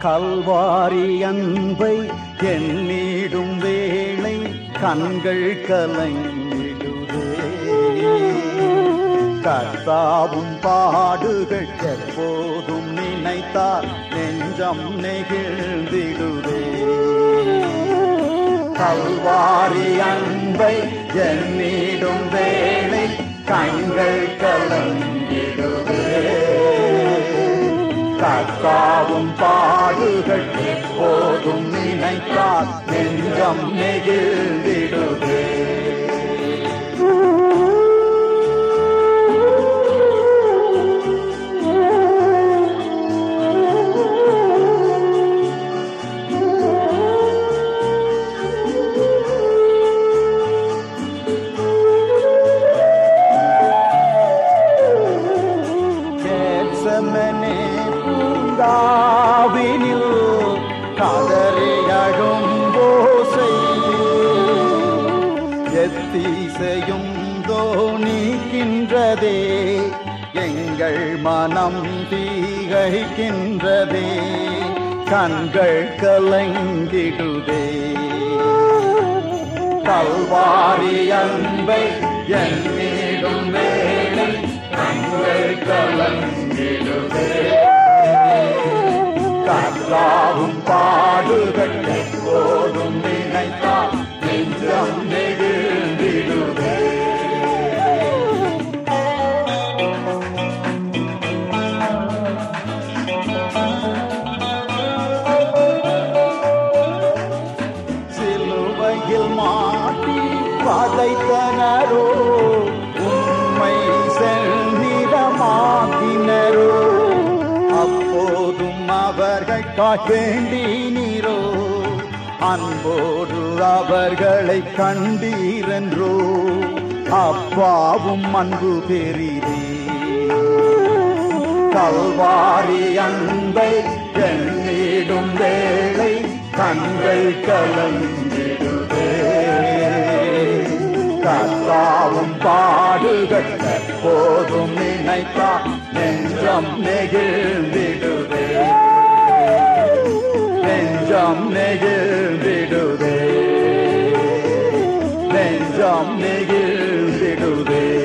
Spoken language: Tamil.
கல்வாரி அன்பை எண்ணிடும் வேளை கண்கள் கலங்கிடுதே கர்த்தாவும் பாடுகள் எப்போதும் நினைத்தால் நெஞ்சம் நெகிழ்ந்திடுதே கல்வாரி அன்பை எண்ணிடும் வேளை கண்கள் கலங்கிடுதே கர்த்தாவும் பாடுகள் எப்போதும் நினைத்தால் நெஞ்சம் நெகிழ்ந்திடுதே கேட்சமனே பூங்காவினில் கதறி அழும்போசை எத்தீசையும் தோணிக்கின்றதே எங்கள் மனம் தீகைக்கின்றதே கண்கள் கலங்கிடுதே கல்வாரி அன்பை எண்ணிடும் வேளை கண்கள் கலங்கிடுதே கர்த்தாவும் பாடுகள் எப்போதும் நினைத்தால் நெஞ்சம் நெகிழ்ந்திடுதே சிலுவையில் மாட்டி வதைத்தனரோ உண்மை செல்நிறமாக்கினரோ அப்போதும் அவர்கள் காவேண்டினீரோ அன்போடு அவர்களை கண்டீரென்றோ அப்பாவும் அன்பு பெரிதே கல்வாரி அன்பை எண்ணிடும் வேளை கண்கள் கலங்கிடுதே கர்த்தாவும் பாடுகள் எப்போதும் நினைத்தா நெஞ்சம் நெகிழ்ந்திடுதே நெஞ்சம் நெகிழ்ந்திடுதே நெஞ்சம் நெகிழ்ந்திடுதே